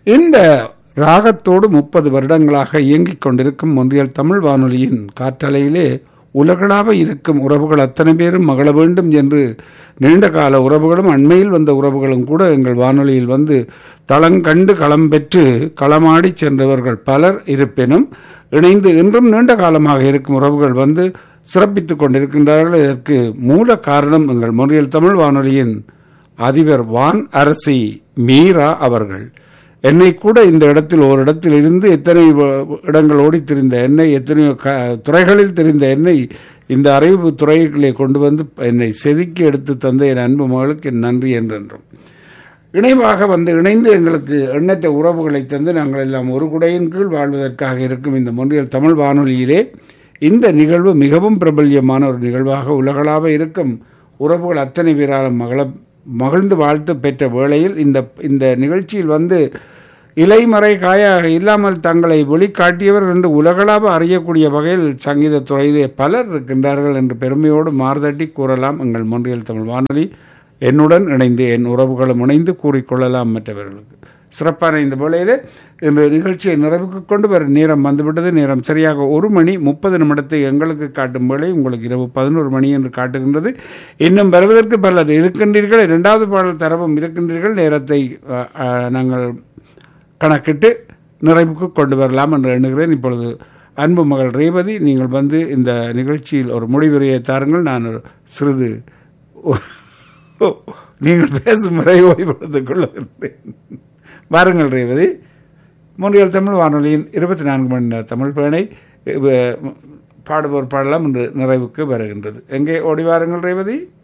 இந்த ராகத்தோடு முப்பது வருடங்களாக இயங்கிக் கொண்டிருக்கும் ஒன்றியல் தமிழ் வானொலியின் காற்றலையிலே உலகளாவ இருக்கும் உறவுகள் அத்தனை பேரும் மகள வேண்டும் என்று நீண்ட கால உறவுகளும் அண்மையில் வந்த உறவுகளும் கூட எங்கள் வானொலியில் வந்து தளங்கண்டு களம் பெற்று களமாடி சென்றவர்கள் பலர் இருப்பினும் இணைந்து இன்றும் நீண்ட காலமாக இருக்கும் உறவுகள் வந்து சிறப்பித்துக் கொண்டிருக்கின்றார்கள் இதற்கு மூல காரணம் எங்கள் முறையில் தமிழ் வானொலியின் அதிபர் வான் அரசி மீரா அவர்கள் என்னை கூட இந்த இடத்தில் ஒரு இடத்தில் இருந்து எத்தனை வ- இடங்கள் ஓடித் திரிந்த என்னை எத்தனையோ க துறைகளில் தெரிந்த என்னை இந்த அறிவு துறைகளை கொண்டு வந்து என்னை செதுக்கி எடுத்து தந்த என் அன்பு மகளுக்கு என் நன்றி என்றென்றும் இணைவாக வந்து இணைந்து எங்களுக்கு எண்ணற்ற உறவுகளை தந்து நாங்கள் எல்லாம் ஒரு குடையின் கீழ் வாழ்வதற்காக இருக்கும் இந்த மொழியல் தமிழ் வானொலியிலே இந்த நிகழ்வு மிகவும் பிரபல்யமான ஒரு நிகழ்வாக உலகளாவ இருக்கும் உறவுகள் அத்தனை பேராலும் மகள மகிழ்ந்து வாழ்த்து பெற்ற வேளையில் இந்த இந்த நிகழ்ச்சியில் வந்து இலைமறை காயாக இல்லாமல் தங்களை வெளிக்காட்டியவர் என்று உலகளாவ அறியக்கூடிய வகையில் சங்கீத துறையிலே பலர் இருக்கின்றார்கள் என்று பெருமையோடு மார்தட்டி கூறலாம் எங்கள் மொன்றியல் தமிழ் வானொலி என்னுடன் இணைந்து என் உறவுகளும் இணைந்து கூறிக்கொள்ளலாம் மற்றவர்களுக்கு சிறப்பான இந்த வேளையிலே இந்த நிகழ்ச்சியை நிறைவுக்கு கொண்டு வர நேரம் வந்துவிட்டது நேரம் சரியாக ஒரு மணி முப்பது நிமிடத்தை எங்களுக்கு காட்டும் வேளை உங்களுக்கு இரவு பதினோரு மணி என்று காட்டுகின்றது இன்னும் வருவதற்கு பலர் இருக்கின்றீர்கள் இரண்டாவது பாடல் தரவும் இருக்கின்றீர்கள் நேரத்தை அஹ், அஹ், நாங்கள் கணக்கிட்டு நிறைவுக்கு கொண்டு வரலாம் என்று எண்ணுகிறேன் இப்பொழுது அன்பு மகள் ரேவதி நீங்கள் வந்து இந்த நிகழ்ச்சியில் ஒரு முடிவுரையை தாருங்கள் நான் ஒரு சிறிது நீங்கள் பேசும் முறை ஓய்வெடுத்துக் கொள்ள விரும்புகிறேன் வாருங்கள் ரேவதி முன்றியல் தமிழ் வானொலியின் இருபத்தி நான்கு மணி நேர தமிழ் பேணை அஹ், பாடுவோர் பாடலாம் என்று நிறைவுக்கு வருகின்றது எங்கே ஓடி வாருங்கள் ரேவதி